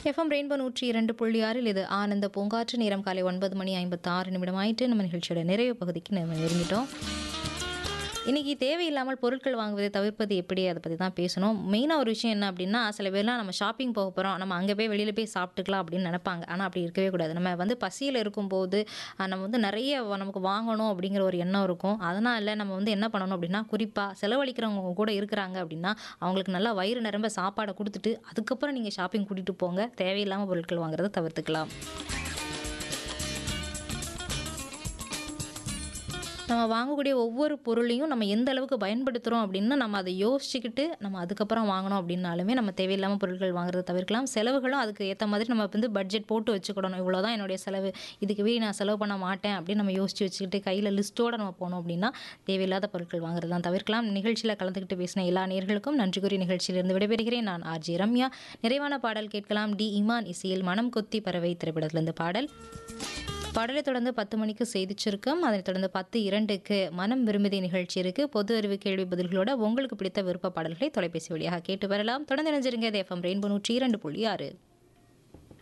FM rainbow நூற்றி இரண்டு புள்ளி ஆறில் இது ஆனந்த பூங்காற்று நேரம் காலை ஒன்பது மணி ஐம்பத்தி ஆறு நிமிடம் ஆயிட்டு நம்ம நிகழ்ச்சியோட நிறைவு பகுதிக்கு நம்ம நெருங்கிட்டோம் இன்றைக்கி தேவையில்லாமல் பொருட்கள் வாங்குவதை தவிர்ப்பது எப்படி அதை பற்றி தான் பேசணும் மெயினாக ஒரு விஷயம் என்ன அப்படின்னா சில பேர்லாம் நம்ம ஷாப்பிங் போக போகிறோம் நம்ம அங்கே போய் வெளியில் போய் சாப்பிட்டுக்கலாம் அப்படின்னு நினைப்பாங்க ஆனால் அப்படி இருக்கவே கூடாது நம்ம வந்து பசியில் இருக்கும்போது அஹ், நம்ம வந்து நிறைய வ- நமக்கு வாங்கணும் அப்படிங்கிற ஒரு எண்ணம் இருக்கும் அதனால் நம்ம வந்து என்ன பண்ணணும் அப்படின்னா குறிப்பாக செலவழிக்கிறவங்க கூட இருக்கிறாங்க அப்படின்னா அவங்களுக்கு நல்லா வயிறு நிரம்ப சாப்பாடை கொடுத்துட்டு அதுக்கப்புறம் நீங்கள் ஷாப்பிங் கூட்டிகிட்டு போங்க தேவையில்லாமல் பொருட்கள் வாங்குறதை தவிர்த்துக்கலாம் நம்ம வாங்கக்கூடிய ஒவ்வொரு பொருளையும் நம்ம எந்த அளவுக்கு பயன்படுத்துகிறோம் அப்படின்னு நம்ம அதை யோசிச்சுக்கிட்டு நம்ம அதுக்கப்புறம் வாங்கணும் அப்படின்னாலுமே நம்ம தேவையில்லாமல் பொருட்கள் வாங்குறதை தவிர்க்கலாம் செலவுகளும் அதுக்கு ஏற்ற மாதிரி நம்ம வந்து பட்ஜெட் போட்டு வச்சுக்கிடணும் இவ்வளோதான் என்னுடைய செலவு இதுக்கு வீ நான் செலவு பண்ண மாட்டேன் அப்படின்னு நம்ம யோசிச்சு வச்சுக்கிட்டு கையில் லிஸ்ட்டோடு நம்ம போனோம் அப்படின்னா தேவையில்லாத பொருட்கள் வாங்குறதெல்லாம் தவிர்க்கலாம் நிகழ்ச்சியில் கலந்துக்கிட்டு பேசின எல்லா நேர்களுக்கும் நன்றி கூறி நிகழ்ச்சியிலிருந்து விடைபெறுகிறேன் நான் ஆர்ஜி ரம்யா நிறைவான பாடல் கேட்கலாம் டி இமான் இசையில் மனம் கொத்தி பறவை திரைப்படத்திலிருந்து பாடல் பாடலை தொடர்ந்து பத்து மணிக்கு செய்தி சுருக்கம் அதனைத் தொடர்ந்து பத்து இரண்டுக்கு மனம் விரும்புதி நிகழ்ச்சி இருக்கு பொது அறிவு கேள்வி பதில்களோட உங்களுக்கு பிடித்த விருப்ப பாடல்களை தொலைபேசி வழியாக கேட்டு வரலாம் தொடர்ந்து இணைஞ்சிருங்க எஃப்எம் ரெயின்போ நூற்றி இரண்டு புள்ளி ஆறு